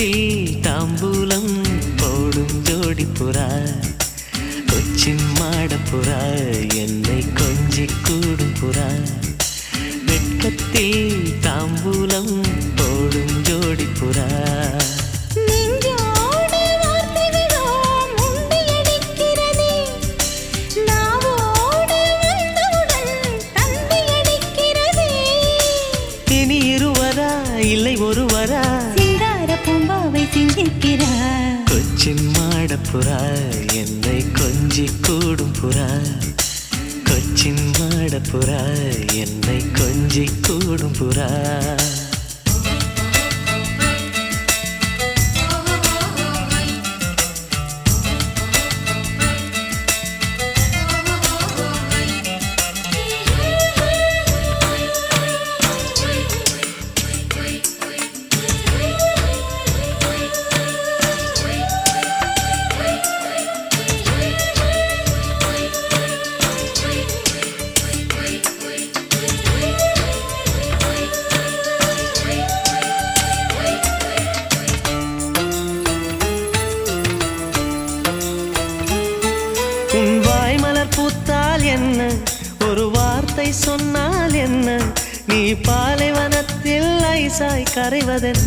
வெட்கத்தில் தாம்பூலம் போடும் ஜோடி புறா கொச்சின் மாட புறா என்னை கொஞ்சி கூடும் புறா வெட்கத்தில் தாம்பூலம் போடும் ஜோடி புறா நெஞ்சோடு வார்த்தைகளோம் உண்டியடிக்கிறதே. நாவோடு வந்தவுடன் தந்தியடிக்கிறதே. இனி இருவரா இல்லை ஒருவரா சிங்கார பூம்பாவை சிந்திக்கிறார் கொச்சின் மாட புறா என்னை கொஞ்சி கூடும் புறா கொச்சின் மாட புறா என்னை கொஞ்சி கூடும் புறா உன் வாய் மலர் பூத்தால் என்ன ஒரு வார்த்தை சொன்னால் என்ன நீ பாலைவனத்தில் ஐசாய் கரைவதென்ன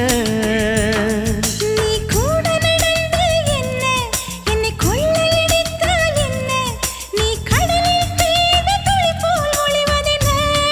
நீ கூட நடந்து என்ன என்னை கொள்ளையடித்தால் என்ன நீ கடலில் பெய்த துளி போல் ஒளிவதென்ன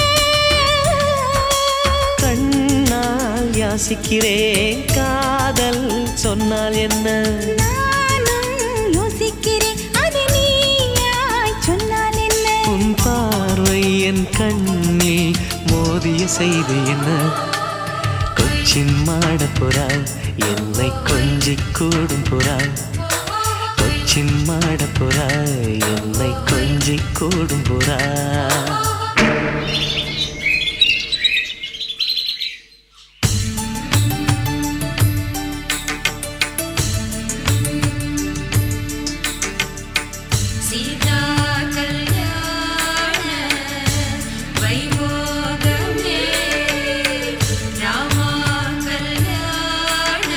கண்ணால் யாசிக்கிறேன் காதல் சொன்னால் என்ன நானும் யோசிக்கிறேன் அது நீயாய் சொன்னால் என்ன உன் பார்வை என் கண்ணில் மோதிய செய்தி என்ன கொச்சின் மாட புறா என்னை கொஞ்சி கூடும் புறா கொச்சின் மாட புறா என்னை கொஞ்சி கூடும் புறா சீதா கல்யாண வைபோகமே ராமா கல்யாண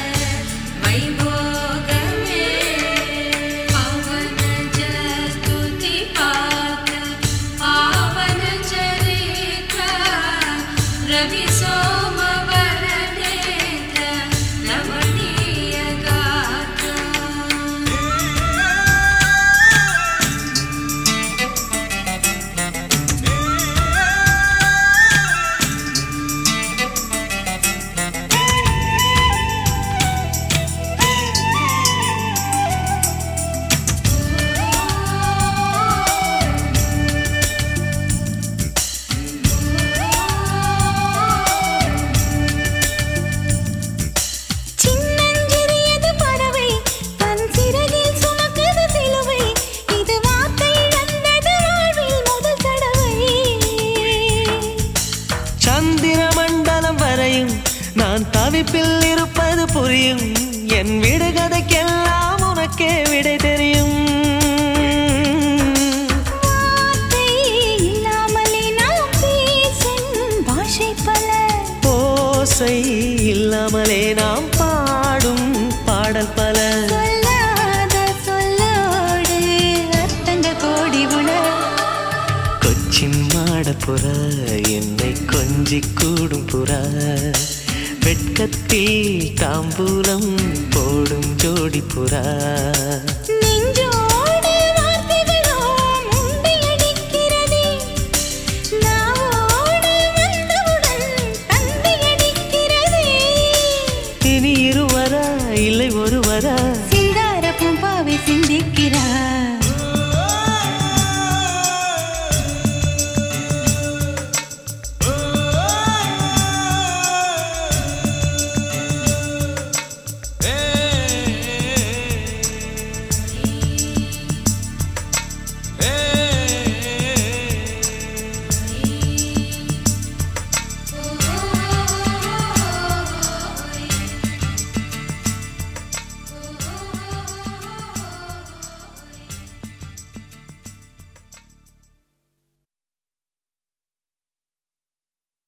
வைபோகமே பவன ஜஸ்துதி பாத பாவன சரித்ர ரவி சோமவர நேತ್ರ ரமணீய गात्र சின்னஞ்சிறியது பறவை தன் சிறகில் சுமக்குது சிலுவை இது வார்த்தை இழந்தது வாழ்வில் முதல் தடவை சந்திர மண்டலம் வரையும் நான் தவிப்பில் இருப்பது புரியும் என் விடுகதைக்கெல்லாம் உனக்கே விடை தெரியும் வார்த்தை இல்லாமலே நாம் பேசும் பாஷை பல ஓசை இல்லாமலே நாம் பாடும் பாடல் பல சொல்லாத சொல்லோடு அர்த்தங்கள் கோடி உண கொச்சின் மாட புறா என்னை கொஞ்சி கூடும் புறா வெட்கத்தில் தாம்பூலம் போடும் ஜோடி புறா நெஞ்சோடு வார்த்தைகளோம் உண்டியடிக்கிறதே. நாவோடு வந்தவுடன் தந்தியடிக்கிறதே. இனி இருவரா இல்லை ஒருவரா சிங்கார பூம்பாவை சிந்திக்கிறார்